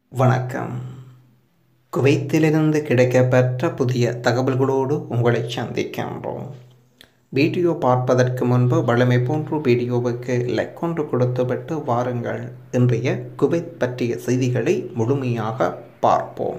வணக்கம் குவைத்திலிருந்து கிடைக்கப்பெற்ற புதிய தகவல்களோடு உங்களை சந்திக்கின்றோம் வீடியோ பார்ப்பதற்கு முன்பு வழமை போன்று வீடியோவுக்கு லைக் ஒன்று கொடுத்துவிட்டு வாருங்கள் இன்றைய குவைத் பற்றிய செய்திகளை முழுமையாக பார்ப்போம்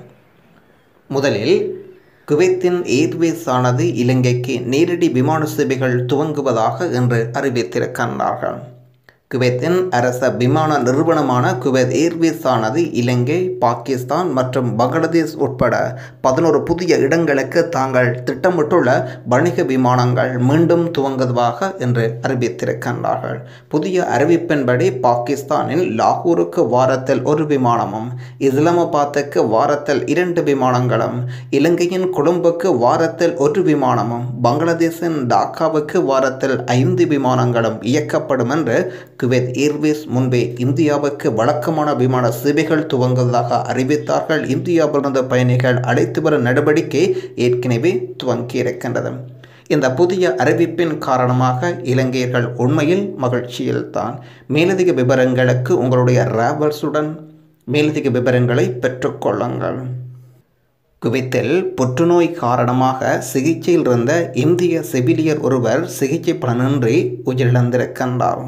முதலில் குவைத்தின் ஏர்வேஸ் ஆனது இலங்கைக்கு நேரடி விமான சேவைகள் துவங்குவதாக இன்று அறிவித்திருக்கின்றார்கள் குவைத்தின் அரச விமான நிறுவனமான குவைத் ஏர்வேஸ் ஆனது இலங்கை பாகிஸ்தான் மற்றும் பங்களாதேஷ் உட்பட பதினோரு புதிய இடங்களுக்கு தாங்கள் திட்டமிட்டுள்ள வணிக விமானங்கள் மீண்டும் துவங்குவதாக என்று அறிவித்திருக்கின்றார்கள் புதிய அறிவிப்பின்படி பாகிஸ்தானின் லாகூருக்கு வாரத்தில் ஒரு விமானமும் இஸ்லாமாபாத்துக்கு வாரத்தில் இரண்டு விமானங்களும் இலங்கையின் கொழும்புக்கு வாரத்தில் ஒரு விமானமும் பங்களாதேஷின் டாக்காவுக்கு வாரத்தில் ஐந்து விமானங்களும் இயக்கப்படும் என்று குவைத் ஏர்வேஸ் முன்பே இந்தியாவுக்கு வழக்கமான விமான சேவைகள் துவங்குவதாக அறிவித்தார்கள் இந்தியாவிலிருந்து பயணிகள் அழைத்து வரும் நடவடிக்கை ஏற்கனவே துவங்கியிருக்கின்றது இந்த புதிய அறிவிப்பின் காரணமாக இலங்கையர்கள் உண்மையில் மகிழ்ச்சியில்தான் மேலதிக விவரங்களுக்கு உங்களுடைய ராவல்ஸுடன் மேலதிக விவரங்களை பெற்றுக்கொள்ளுங்கள் குவைத்தில் புற்றுநோய் காரணமாக சிகிச்சையில் இருந்த இந்திய செவிலியர் ஒருவர் சிகிச்சை பலனின்றி உயிரிழந்திருக்கின்றார்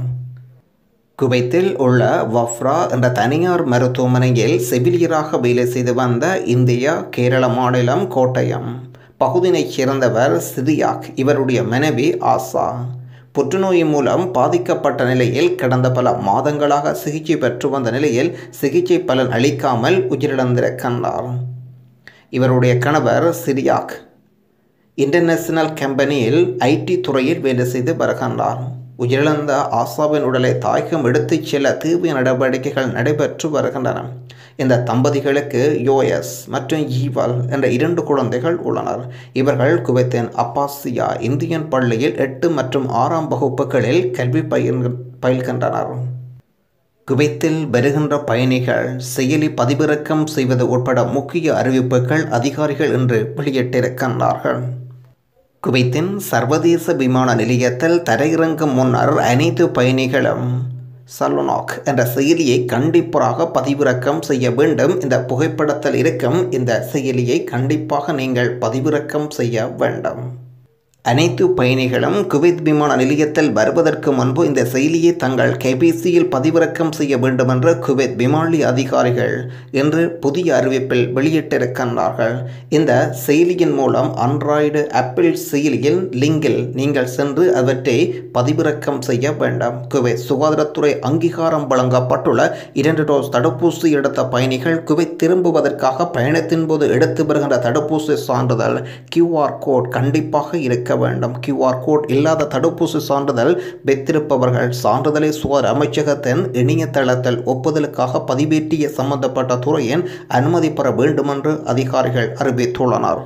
குவைத்தில் உள்ள வஃப்ரா என்ற தனியார் மருத்துவமனையில் செவிலியராக வேலை செய்து வந்த இந்தியா கேரள மாநிலம் கோட்டயம் பகுதியைச் சேர்ந்தவர் சிதியாக் இவருடைய மனைவி ஆசா புற்றுநோய் மூலம் பாதிக்கப்பட்ட நிலையில் கடந்த பல மாதங்களாக சிகிச்சை பெற்று வந்த நிலையில் சிகிச்சை பலன் அளிக்காமல் உயிரிழந்திருக்கின்றார் இவருடைய கணவர் சிரியாக் இன்டர்நேஷனல் கம்பெனியில் ஐடி துறையில் வேலை செய்து வருகின்றார் உயிரிழந்த ஆசாவின் உடலை தாயகம் எடுத்துச் செல்ல தீவிர நடவடிக்கைகள் நடைபெற்று வருகின்றன இந்த தம்பதிகளுக்கு யோஎஸ் மற்றும் ஈவல் என்ற இரண்டு குழந்தைகள் உள்ளனர் இவர்கள் குவைத்தின் அப்பாசியா இந்தியன் பள்ளியில் எட்டு மற்றும் ஆறாம் வகுப்புகளில் கல்வி பயிர் பயில்கின்றனர் குவைத்தில் வருகின்ற பயணிகள் செயலி பதிவிறக்கம் செய்வது உட்பட முக்கிய அறிவிப்புகள் அதிகாரிகள் இன்று வெளியிட்டிருக்கின்றார்கள் குவைத்தின் சர்வதேச விமான நிலையத்தில் தரையிறங்கும் முன்னர் அனைத்து பயணிகளும் சல்லுனாக் என்ற செயலியை கண்டிப்பாக பதிவிறக்கம் செய்ய வேண்டும் இந்த புகைப்படத்தில் இருக்கும் இந்த செயலியை கண்டிப்பாக நீங்கள் பதிவிறக்கம் செய்ய வேண்டும் அனைத்து பயணிகளும் குவைத் விமான நிலையத்தில் வருவதற்கு முன்பு இந்த செயலியை தங்கள் கைபேசியில் பதிவிறக்கம் செய்ய வேண்டும் என்று குவைத் விமானி அதிகாரிகள் இன்று புதிய அறிவிப்பில் வெளியிட்டிருக்கின்றார்கள் இந்த செயலியின் மூலம் ஆண்ட்ராய்டு ஆப்பிள் செயலியில் லிங்கில் நீங்கள் சென்று அவற்றை பதிவிறக்கம் செய்ய வேண்டும் குவைத் சுகாதாரத்துறை அங்கீகாரம் வழங்கப்பட்டுள்ள இரண்டு டோஸ் தடுப்பூசி எடுத்த பயணிகள் குவைத் திரும்புவதற்காக பயணத்தின் போது எடுத்து வருகின்ற தடுப்பூசி சான்றிதழ் கியூஆர் கோட் கண்டிப்பாக இருக்க வேண்டும் கியூஆர் கோட் இல்லாத தடுப்பூசி சான்றிதழ் வைத்திருப்பவர்கள் சான்றிதழை சுகாதார அமைச்சகத்தின் இணையதளத்தில் ஒப்புதலுக்காக பதிவேற்றிய சம்பந்தப்பட்ட துறையின் அனுமதி பெற வேண்டுமென்று அதிகாரிகள் அறிவித்துள்ளனர்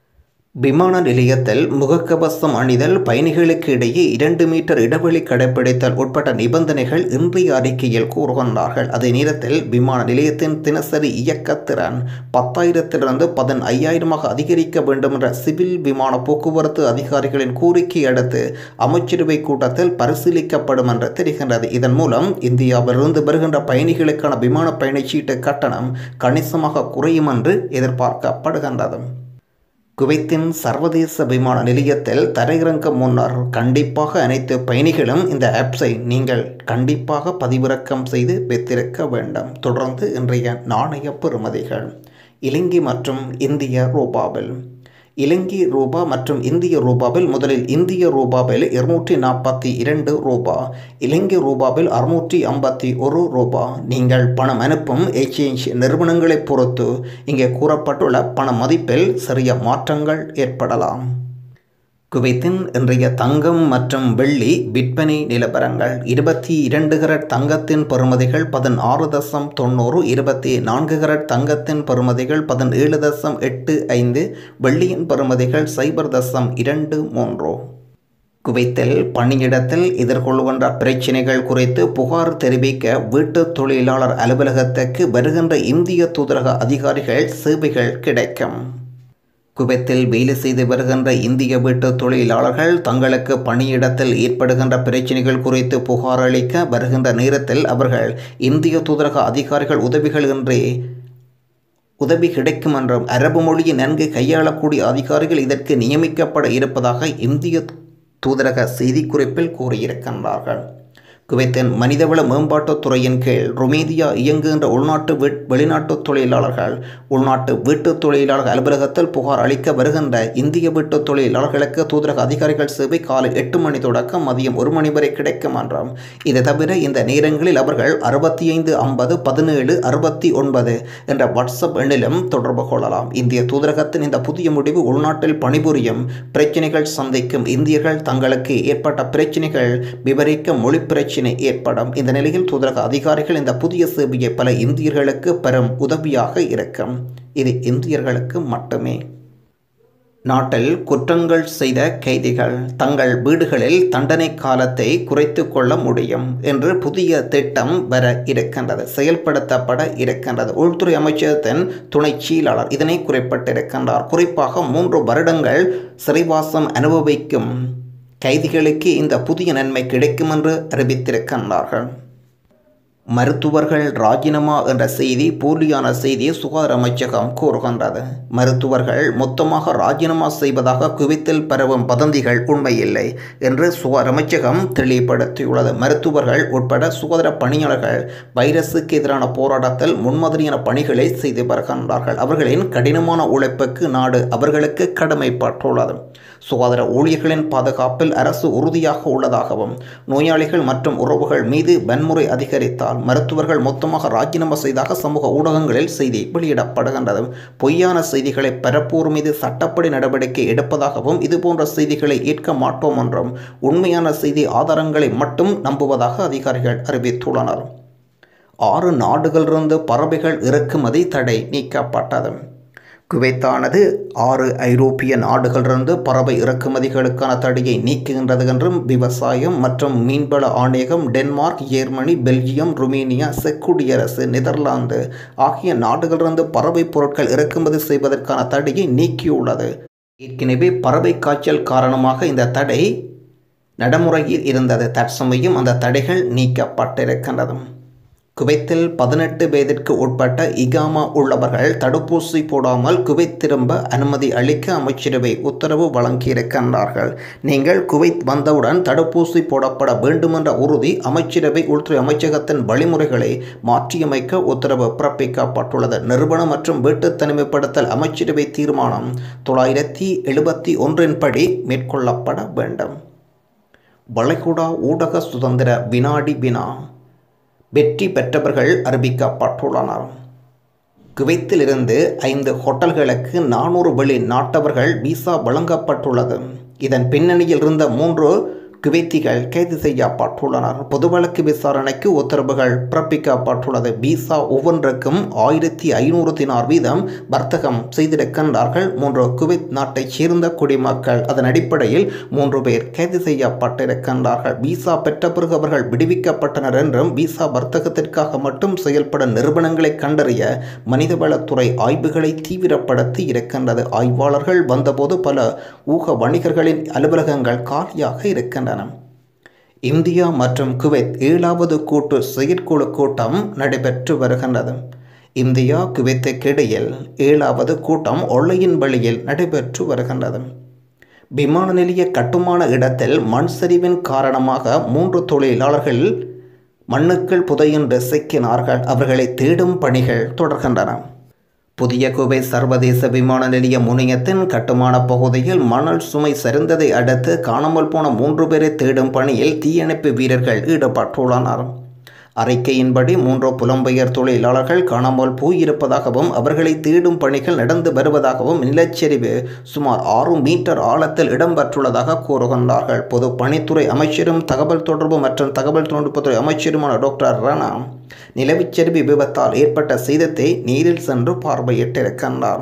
விமான நிலையத்தில் முகக்கவசம் அணிதல் பயணிகளுக்கு இடையே இரண்டு மீட்டர் இடைவெளி கடைபிடித்தல் உட்பட்ட நிபந்தனைகள் இன்றைய அறிக்கையில் கூறுகின்றார்கள் அதே நேரத்தில் விமான நிலையத்தின் தினசரி இயக்கத்திறன் பத்தாயிரத்திலிருந்து பதின் ஐயாயிரமாக அதிகரிக்க வேண்டும் என்ற சிவில் விமான போக்குவரத்து அதிகாரிகளின் கோரிக்கை அடுத்து அமைச்சரவை கூட்டத்தில் பரிசீலிக்கப்படும் என்று தெரிகின்றது இதன் மூலம் இந்தியாவிலிருந்து வருகின்ற பயணிகளுக்கான விமான பயணச்சீட்டு கட்டணம் கணிசமாக குறையும் என்று எதிர்பார்க்கப்படுகின்றது குவைத்தின் சர்வதேச விமான நிலையத்தில் தரையிறங்க முன்னர் கண்டிப்பாக அனைத்து பயணிகளும் இந்த ஆப்ஸை நீங்கள் கண்டிப்பாக பதிவிறக்கம் செய்து வைத்திருக்க வேண்டும் தொடர்ந்து இன்றைய நாணய பெறுமதிகள் இலங்கை மற்றும் இந்திய ரூபாவில் இலங்கை ரூபா மற்றும் இந்திய ரூபாவில் முதலில் இந்திய ரூபாவில் இருநூற்றி நாற்பத்தி இரண்டு ரூபா இலங்கை ரூபாவில் அறுநூற்றி ஐம்பத்தி ஒரு ரூபா நீங்கள் பணம் அனுப்பும் எக்ஸ்சேஞ்ச் நிறுவனங்களை பொறுத்து இங்கே கூறப்பட்டுள்ள பண மதிப்பில் சிறிய மாற்றங்கள் ஏற்படலாம் குவைத்தின் இன்றைய தங்கம் மற்றும் வெள்ளி விற்பனை நிலவரங்கள் இருபத்தி இரண்டு கரட் தங்கத்தின் பெறுமதிகள் பதினாறு தசம் தொண்ணூறு இருபத்தி நான்கு கரட் தங்கத்தின் பெறுமதிகள் பதினேழு தசம் எட்டு ஐந்து வெள்ளியின் பெறுமதிகள் சைபர் தசம் இரண்டு மூன்று குவைத்தில் பணியிடத்தில் எதிர்கொள்கின்ற பிரச்சினைகள் குறித்து புகார் தெரிவிக்க வீட்டு தொழிலாளர் அலுவலகத்துக்கு வருகின்ற இந்திய தூதரக அதிகாரிகள் சேவைகள் கிடைக்கும் குவைத்தில் வேலை செய்து வருகின்ற இந்திய வீட்டு தொழிலாளர்கள் தங்களுக்கு பணியிடத்தில் ஏற்படுகின்ற பிரச்சனைகள் குறித்து புகார் அளிக்க வருகின்ற நேரத்தில் அவர்கள் இந்திய தூதரக அதிகாரிகள் உதவிகள் இன்றி உதவி கிடைக்கும் என்றும் அரபு மொழியை நன்கு கையாளக்கூடிய அதிகாரிகள் இதற்கு நியமிக்கப்பட இருப்பதாக இந்திய தூதரக செய்திக்குறிப்பில் கூறியிருக்கின்றார்கள் குவைத்தின் மனிதவள மேம்பாட்டுத் துறையின் கீழ் ருமேதியா இயங்குகின்ற உள்நாட்டு வீட் வெளிநாட்டு தொழிலாளர்கள் உள்நாட்டு வீட்டுத் தொழிலாளர் அலுவலகத்தில் புகார் அளிக்க வருகின்ற இந்திய வீட்டுத் தொழிலாளர்களுக்கு தூதரக அதிகாரிகள் சேவை காலை எட்டு மணி தொடக்கம் மதியம் ஒரு மணி வரை கிடைக்கும் என்றும் இது தவிர இந்த நேரங்களில் அவர்கள் அறுபத்தி ஐந்து ஐம்பது பதினேழு அறுபத்தி ஒன்பது என்ற வாட்ஸ்அப் எண்ணிலும் தொடர்பு கொள்ளலாம் இந்திய தூதரகத்தின் இந்த புதிய முடிவு உள்நாட்டில் பணிபுரியும் பிரச்சினைகள் சந்திக்கும் இந்தியர்கள் தங்களுக்கு ஏற்பட்ட பிரச்சினைகள் விவரிக்க மொழி பிரச்சினை பிரச்சினை ஏற்படும் இந்த நிலையில் தூதரக அதிகாரிகள் இந்த புதிய சேவையை பல இந்தியர்களுக்கு பெரும் உதவியாக இருக்கும் இது இந்தியர்களுக்கு மட்டுமே நாட்டில் குற்றங்கள் செய்த கைதிகள் தங்கள் வீடுகளில் தண்டனை காலத்தை குறைத்து கொள்ள முடியும் என்று புதிய திட்டம் வர இருக்கின்றது செயல்படுத்தப்பட இருக்கின்றது உள்துறை அமைச்சகத்தின் துணை செயலாளர் இதனை குறிப்பிட்டிருக்கின்றார் குறிப்பாக மூன்று வருடங்கள் சிறைவாசம் அனுபவிக்கும் கைதிகளுக்கு இந்த புதிய நன்மை கிடைக்கும் என்று அறிவித்திருக்கின்றார்கள் மருத்துவர்கள் ராஜினாமா என்ற செய்தி போலியான செய்தியை சுகாதார அமைச்சகம் கூறுகின்றது மருத்துவர்கள் மொத்தமாக ராஜினாமா செய்வதாக குவித்தில் பரவும் வதந்திகள் உண்மையில்லை என்று சுகாதார அமைச்சகம் தெளிவுபடுத்தியுள்ளது மருத்துவர்கள் உட்பட சுகாதார பணியாளர்கள் வைரஸுக்கு எதிரான போராட்டத்தில் முன்மாதிரியான பணிகளை செய்து வருகின்றார்கள் அவர்களின் கடினமான உழைப்புக்கு நாடு அவர்களுக்கு கடமைப்பட்டுள்ளது சுகாதார ஊழியர்களின் பாதுகாப்பில் அரசு உறுதியாக உள்ளதாகவும் நோயாளிகள் மற்றும் உறவுகள் மீது வன்முறை அதிகரித்தால் மருத்துவர்கள் மொத்தமாக ராஜினாமா செய்தாக சமூக ஊடகங்களில் செய்தி வெளியிடப்படுகின்றது பொய்யான செய்திகளை பரப்போர் மீது சட்டப்படி நடவடிக்கை எடுப்பதாகவும் இதுபோன்ற செய்திகளை ஏற்க மாட்டோம் என்றும் உண்மையான செய்தி ஆதாரங்களை மட்டும் நம்புவதாக அதிகாரிகள் அறிவித்துள்ளனர் ஆறு நாடுகளிலிருந்து பறவைகள் இறக்குமதி தடை நீக்கப்பட்டது குவைத்தானது ஆறு ஐரோப்பிய நாடுகளிலிருந்து பறவை இறக்குமதிகளுக்கான தடையை நீக்குகின்றது என்றும் விவசாயம் மற்றும் மீன்வள ஆணையகம் டென்மார்க் ஜெர்மனி பெல்ஜியம் ருமேனியா செக் குடியரசு நெதர்லாந்து ஆகிய நாடுகளிலிருந்து பறவை பொருட்கள் இறக்குமதி செய்வதற்கான தடையை நீக்கியுள்ளது ஏற்கனவே பறவை காய்ச்சல் காரணமாக இந்த தடை நடைமுறையில் இருந்தது தற்சமயம் அந்த தடைகள் நீக்கப்பட்டிருக்கின்றது குவைத்தில் பதினெட்டு வயதிற்கு உட்பட்ட இகாமா உள்ளவர்கள் தடுப்பூசி போடாமல் குவைத் திரும்ப அனுமதி அளிக்க அமைச்சரவை உத்தரவு வழங்கியிருக்கின்றார்கள் நீங்கள் குவைத் வந்தவுடன் தடுப்பூசி போடப்பட வேண்டுமென்ற உறுதி அமைச்சரவை உள்துறை அமைச்சகத்தின் வழிமுறைகளை மாற்றியமைக்க உத்தரவு பிறப்பிக்கப்பட்டுள்ளது நிறுவனம் மற்றும் வீட்டு தனிமைப்படுத்தல் அமைச்சரவை தீர்மானம் தொள்ளாயிரத்தி எழுபத்தி ஒன்றின்படி மேற்கொள்ளப்பட வேண்டும் வளைகுடா ஊடக சுதந்திர வினாடி வினா வெற்றி பெற்றவர்கள் அறிவிக்கப்பட்டுள்ளனர் குவைத்திலிருந்து ஐந்து ஹோட்டல்களுக்கு நானூறு வெளி நாட்டவர்கள் விசா வழங்கப்பட்டுள்ளது இதன் பின்னணியில் இருந்த மூன்று குவைத்திகள் கைது செய்யப்பட்டுள்ளனர் பொது வழக்கு விசாரணைக்கு உத்தரவுகள் பிறப்பிக்கப்பட்டுள்ளது விசா ஒவ்வொன்றுக்கும் ஆயிரத்தி ஐநூறு தினார் வீதம் வர்த்தகம் செய்திருக்கின்றார்கள் மூன்று குவைத் நாட்டைச் சேர்ந்த குடிமக்கள் அதன் அடிப்படையில் மூன்று பேர் கைது செய்யப்பட்டிருக்கின்றார்கள் விசா பெற்ற பிறகு அவர்கள் விடுவிக்கப்பட்டனர் என்றும் விசா வர்த்தகத்திற்காக மட்டும் செயல்படும் நிறுவனங்களை கண்டறிய மனிதவளத்துறை ஆய்வுகளை தீவிரப்படுத்தி இருக்கின்றது ஆய்வாளர்கள் வந்தபோது பல ஊக வணிகர்களின் அலுவலகங்கள் காலியாக இருக்கின்றன இந்தியா மற்றும் குவைத் ஏழாவது கூட்டு செயற்குழு கூட்டம் நடைபெற்று வருகின்றது இந்தியா குவைத்துக்கு இடையில் ஏழாவது கூட்டம் ஒள்ளையின் வழியில் நடைபெற்று வருகின்றது விமான நிலைய கட்டுமான இடத்தில் மண் சரிவின் காரணமாக மூன்று தொழிலாளர்கள் மண்ணுக்குள் புதையுண்டு சிக்கினார்கள் அவர்களை தேடும் பணிகள் தொடர்கின்றன புதிய குவை சர்வதேச விமான நிலைய முனையத்தின் கட்டுமான பகுதியில் மணல் சுமை சரிந்ததை அடுத்து காணாமல் போன மூன்று பேரை தேடும் பணியில் தீயணைப்பு வீரர்கள் ஈடுபட்டுள்ளனர் அறிக்கையின்படி மூன்று புலம்பெயர் தொழிலாளர்கள் காணாமல் போயிருப்பதாகவும் அவர்களை தேடும் பணிகள் நடந்து வருவதாகவும் நிலச்சரிவு சுமார் ஆறு மீட்டர் ஆழத்தில் இடம்பெற்றுள்ளதாக கூறுகின்றார்கள் பொது பணித்துறை அமைச்சரும் தகவல் தொடர்பு மற்றும் தகவல் தொழில்நுட்பத்துறை அமைச்சருமான டாக்டர் ரணா நிலவுச்சரிவு விபத்தால் ஏற்பட்ட சேதத்தை நேரில் சென்று பார்வையிட்டிருக்கின்றார்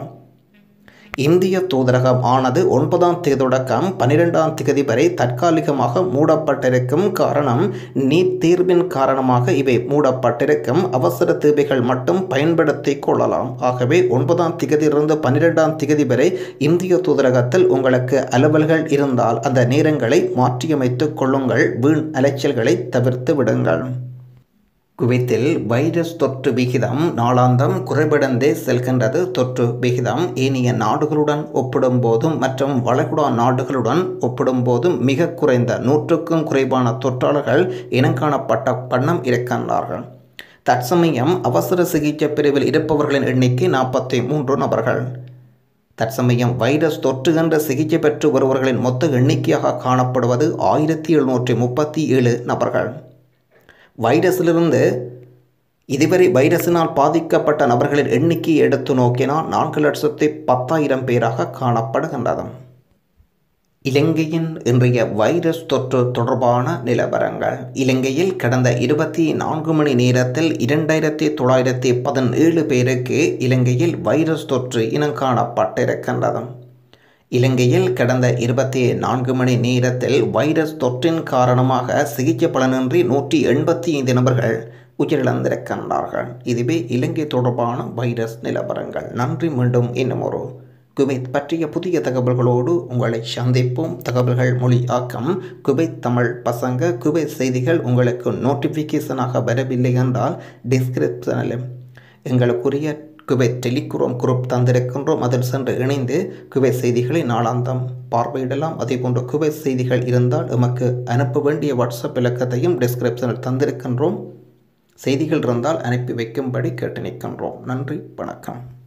இந்திய தூதரகம் ஆனது ஒன்பதாம் தேதி தொடக்கம் பனிரெண்டாம் தேதி வரை தற்காலிகமாக மூடப்பட்டிருக்கும் காரணம் நீட் தேர்வின் காரணமாக இவை மூடப்பட்டிருக்கும் அவசர தேவைகள் மட்டும் பயன்படுத்தி கொள்ளலாம் ஆகவே ஒன்பதாம் திகதியிலிருந்து பன்னிரெண்டாம் திகதி வரை இந்திய தூதரகத்தில் உங்களுக்கு அலுவல்கள் இருந்தால் அந்த நேரங்களை மாற்றியமைத்துக் கொள்ளுங்கள் வீண் அலைச்சல்களை தவிர்த்து விடுங்கள் குவைத்தில் வைரஸ் தொற்று விகிதம் நாளாந்தம் குறைபடந்தே செல்கின்றது தொற்று விகிதம் ஏனைய நாடுகளுடன் ஒப்பிடும்போதும் மற்றும் வளைகுடா நாடுகளுடன் ஒப்பிடும்போதும் மிக குறைந்த நூற்றுக்கும் குறைவான தொற்றாளர்கள் இனங்காணப்பட்ட வண்ணம் இருக்கின்றார்கள் தற்சமயம் அவசர சிகிச்சை பிரிவில் இருப்பவர்களின் எண்ணிக்கை நாற்பத்தி மூன்று நபர்கள் தற்சமயம் வைரஸ் தொற்று என்ற சிகிச்சை பெற்று வருபவர்களின் மொத்த எண்ணிக்கையாக காணப்படுவது ஆயிரத்தி எழுநூற்றி முப்பத்தி ஏழு நபர்கள் வைரஸிலிருந்து இதுவரை வைரஸினால் பாதிக்கப்பட்ட நபர்களின் எண்ணிக்கையை எடுத்து நோக்கினால் நான்கு லட்சத்தி பத்தாயிரம் பேராக காணப்படுகின்றது இலங்கையின் இன்றைய வைரஸ் தொற்று தொடர்பான நிலவரங்கள் இலங்கையில் கடந்த இருபத்தி நான்கு மணி நேரத்தில் இரண்டாயிரத்தி தொள்ளாயிரத்தி பதினேழு பேருக்கு இலங்கையில் வைரஸ் தொற்று இனங்காணப்பட்டிருக்கின்றது இலங்கையில் கடந்த இருபத்தி நான்கு மணி நேரத்தில் வைரஸ் தொற்றின் காரணமாக சிகிச்சை பலனின்றி நூற்றி எண்பத்தி ஐந்து நபர்கள் உயிரிழந்திருக்கின்றார்கள் இதுவே இலங்கை தொடர்பான வைரஸ் நிலவரங்கள் நன்றி மீண்டும் இன்னும் ஒரு குவைத் பற்றிய புதிய தகவல்களோடு உங்களை சந்திப்போம் தகவல்கள் மொழி ஆக்கம் குவைத் தமிழ் பசங்க குவைத் செய்திகள் உங்களுக்கு நோட்டிஃபிகேஷனாக வரவில்லை என்றால் டிஸ்கிரிப்ஷனில் எங்களுக்குரிய குவைத் டெலிகிராம் குரூப் தந்திருக்கின்றோம் அதில் சென்று இணைந்து குவைத் செய்திகளை நாளாந்தம் பார்வையிடலாம் அதேபோன்று குவைத் செய்திகள் இருந்தால் எமக்கு அனுப்ப வேண்டிய வாட்ஸ்அப் இலக்கத்தையும் டிஸ்கிரிப்ஷனில் தந்திருக்கின்றோம் செய்திகள் இருந்தால் அனுப்பி வைக்கும்படி கேட்டு நிற்கின்றோம் நன்றி வணக்கம்